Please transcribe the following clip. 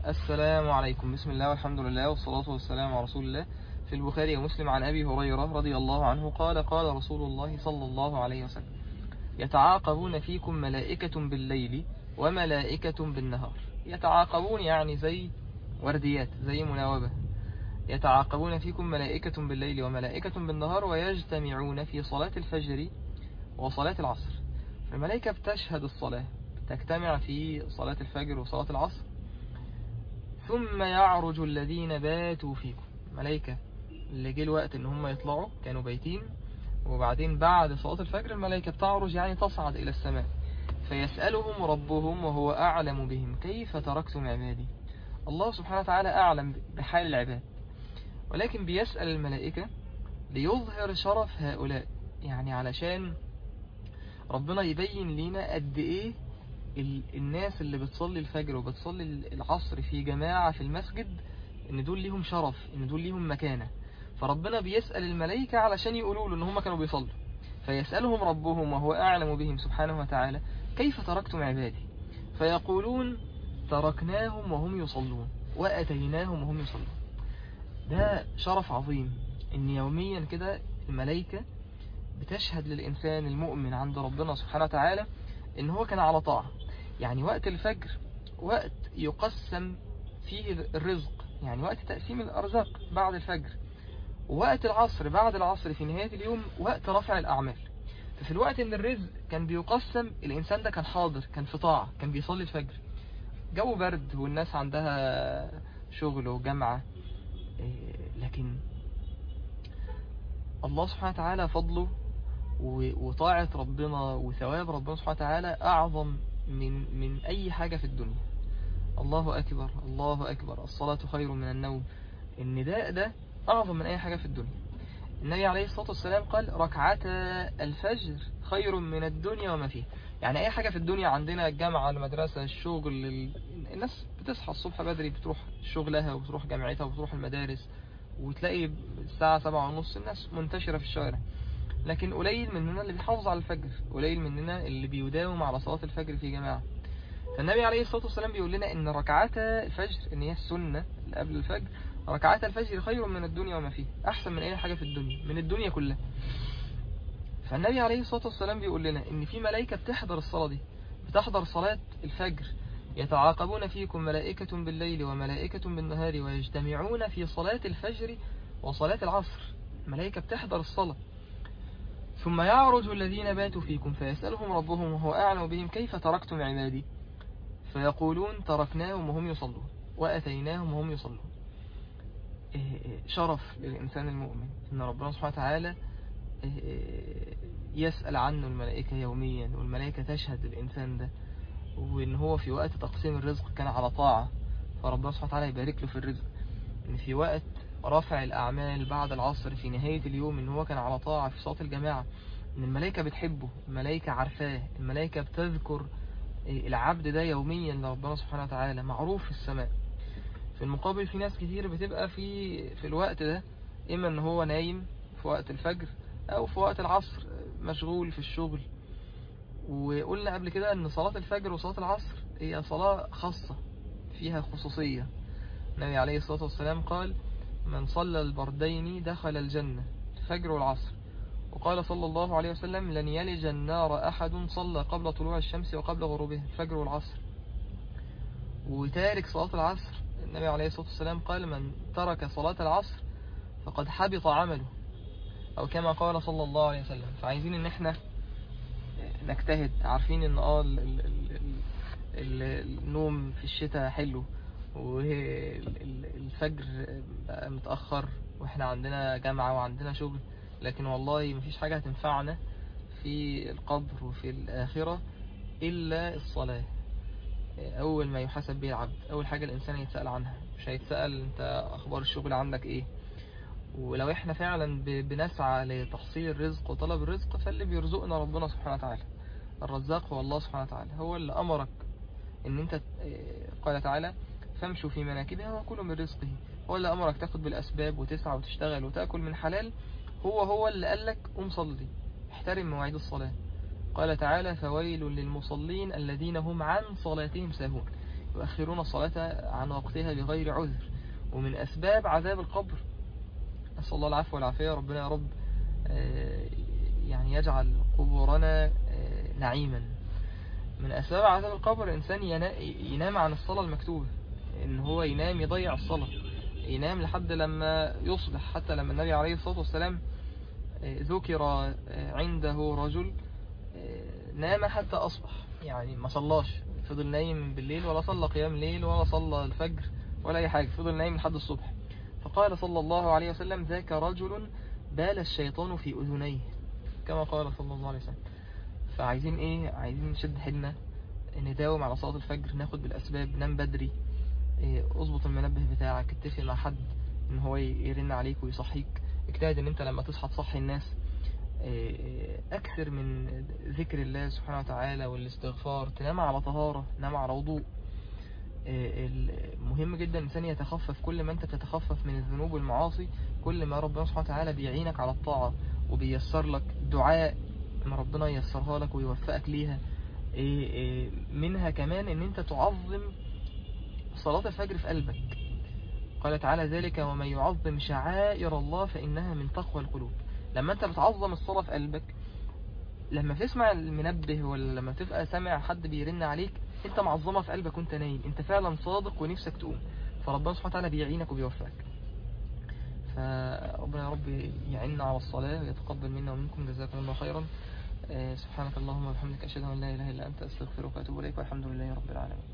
السلام عليكم بسم الله والحمد لله والصلاة والسلام على رسول الله في البخاري ومسلم عن أبي هريرة رضي الله عنه قال قال رسول الله صلى الله عليه وسلم يتعاقبون فيكم ملائكة بالليل وملائكة بالنهار يتعاقبون يعني زي ورديات زي مناوبة يتعاقبون فيكم ملائكة بالليل وملائكة بالنهار ويجتمعون في صلاة الفجر وصلاة العصر الملائكة بتشهد الصلاة تجتمع في صلاة الفجر وصلاة العصر ثم يعرج الذين باتوا فيكم ملائكة اللي جه الوقت ان هم يطلعوا كانوا بايتين وبعدين بعد صلاة الفجر الملائكة بتعرج يعني تصعد إلى السماء فيسألهم ربهم وهو أعلم بهم كيف تركتم عبادي الله سبحانه وتعالى أعلم بحال العباد ولكن بيسأل الملائكة ليظهر شرف هؤلاء يعني علشان ربنا يبين لنا قد ايه الناس اللي بتصلي الفجر وبتصلي العصر في جماعة في المسجد ان دول ليهم شرف ان دول ليهم مكانة فربنا بيسأل الملائكة علشان يقولوا له ان هم كانوا بيصلوا فيسألهم ربهم وهو أعلم بهم سبحانه وتعالى كيف تركتم عبادي فيقولون تركناهم وهم يصلون وأتيناهم وهم يصلون ده شرف عظيم ان يوميا كده الملائكة بتشهد للإنسان المؤمن عند ربنا سبحانه وتعالى ان هو كان على طاعة يعني وقت الفجر وقت يقسم فيه الرزق يعني وقت تقسيم الأرزاق بعد الفجر ووقت العصر بعد العصر في نهاية اليوم وقت رفع الأعمال ففي الوقت ان الرزق كان بيقسم الإنسان ده كان حاضر كان في طاعة كان بيصلي الفجر جو برد والناس عندها شغل وجامعة لكن الله سبحانه وتعالى فضله وطاعة ربنا وثواب ربنا سبحانه وتعالى أعظم من من أي حاجة في الدنيا الله أكبر الله أكبر الصلاة خير من النوم النداء ده أعظم من أي حاجة في الدنيا النبي عليه الصلاة والسلام قال ركعتا الفجر خير من الدنيا وما فيها يعني أي حاجة في الدنيا عندنا الجامعة المدرسة الشغل الناس بتصحى الصبح بدري بتروح شغلها وبتروح جامعتها وبتروح المدارس وتلاقي الساعة سبعة ونص الناس منتشرة في الشوارع لكن قليل مننا اللي بيحافظ على الفجر قليل مننا اللي بيداوم على صلاة الفجر في جماعة فالنبي عليه الصلاة والسلام بيقول لنا ان ركعات الفجر ان هي السنة اللي قبل الفجر ركعات الفجر خير من الدنيا وما فيها احسن من اي حاجة في الدنيا من الدنيا كلها فالنبي عليه الصلاة والسلام بيقول لنا ان في ملائكة بتحضر الصلاة دي بتحضر صلاة الفجر يتعاقبون فيكم ملائكة بالليل وملائكة بالنهار ويجتمعون في صلاة الفجر وصلاة العصر ملائكة بتحضر الصلاة ثم يعرج الذين باتوا فيكم فيسألهم ربهم وهو أعلم بهم كيف تركتم عبادي فيقولون تركناهم وهم يصلون وأتيناهم وهم يصلون شرف للإنسان المؤمن إن ربنا سبحانه وتعالى يسأل عنه الملائكة يوميا والملائكة تشهد للإنسان ده وإن هو في وقت تقسيم الرزق كان على طاعة فربنا سبحانه وتعالى يبارك له في الرزق إن في وقت رفع الأعمال بعد العصر في نهاية اليوم إن هو كان على طاعة في صلاة الجماعة إن الملائكة بتحبه الملائكة عارفاه الملائكة بتذكر العبد ده يوميا لربنا سبحانه وتعالى معروف في السماء في المقابل في ناس كتير بتبقى في في الوقت ده إما إن هو نايم في وقت الفجر أو في وقت العصر مشغول في الشغل وقلنا قبل كده إن صلاة الفجر وصلاة العصر هي صلاة خاصة فيها خصوصية النبي عليه الصلاة والسلام قال من صلى البردين دخل الجنة الفجر والعصر وقال صلى الله عليه وسلم لن يلج النار أحد صلى قبل طلوع الشمس وقبل غروبها الفجر والعصر وتارك صلاة العصر النبي عليه الصلاة والسلام قال من ترك صلاة العصر فقد حبط عمله أو كما قال صلى الله عليه وسلم فعايزين ان احنا نجتهد عارفين ان اه النوم في الشتاء حلو والفجر بقى متأخر واحنا عندنا جامعة وعندنا شغل لكن والله مفيش حاجة هتنفعنا في القبر وفي الآخرة إلا الصلاة أول ما يحاسب به العبد أول حاجة الإنسان يتسأل عنها مش هيتسأل أنت أخبار الشغل عندك إيه ولو إحنا فعلا بنسعى لتحصيل الرزق وطلب الرزق فاللي بيرزقنا ربنا سبحانه وتعالى الرزاق هو الله سبحانه وتعالى هو اللي أمرك إن أنت قال تعالى فامشوا في مناكبها وكلوا من رزقه هو اللي أمرك تاخد بالأسباب وتسعى وتشتغل وتأكل من حلال هو هو اللي قال لك قم صلي احترم مواعيد الصلاة قال تعالى فويل للمصلين الذين هم عن صلاتهم ساهون يؤخرون الصلاة عن وقتها بغير عذر ومن أسباب عذاب القبر نسأل الله العفو والعافية ربنا يا رب آه، يعني يجعل قبورنا آه، نعيما من أسباب عذاب القبر الإنسان ينا- ينام عن الصلاة المكتوبة إن هو ينام يضيع الصلاة ينام لحد لما يصبح حتى لما النبي عليه الصلاة والسلام آه، ذكر آه، عنده رجل آه، نام حتى أصبح يعني ما صلاش فضل نايم بالليل ولا صلى قيام ليل ولا صلى الفجر ولا أي حاجة فضل نايم لحد الصبح فقال صلى الله عليه وسلم ذاك رجل بال الشيطان في أذنيه كما قال صلى الله عليه وسلم فعايزين ايه عايزين نشد حيلنا نداوم على صلاة الفجر ناخد بالأسباب نام بدري إيه، اظبط المنبه بتاعك اتفق مع حد ان هو يرن عليك ويصحيك اجتهد ان انت لما تصحى تصحي الناس إيه، اكثر من ذكر الله سبحانه وتعالى والاستغفار تنام على طهارة نام على وضوء إيه، ال- مهم جدا الانسان يتخفف كل ما انت تتخفف من الذنوب والمعاصي كل ما ربنا سبحانه وتعالى بيعينك على الطاعة وبيسر لك دعاء ان ربنا ييسرها لك ويوفقك ليها إيه إيه منها كمان ان انت تعظم صلاة الفجر في قلبك قال تعالى ذلك ومن يعظم شعائر الله فإنها من تقوى القلوب لما انت بتعظم الصلاة في قلبك لما تسمع المنبه ولا لما تبقى سامع حد بيرن عليك انت معظمها في قلبك وانت نايم انت فعلا صادق ونفسك تقوم فربنا سبحانه وتعالى بيعينك وبيوفقك فربنا يا رب يعيننا على الصلاة ويتقبل منا ومنكم جزاكم الله خيرا آه، سبحانك اللهم وبحمدك أشهد أن لا إله إلا أنت أستغفرك وأتوب إليك والحمد لله رب العالمين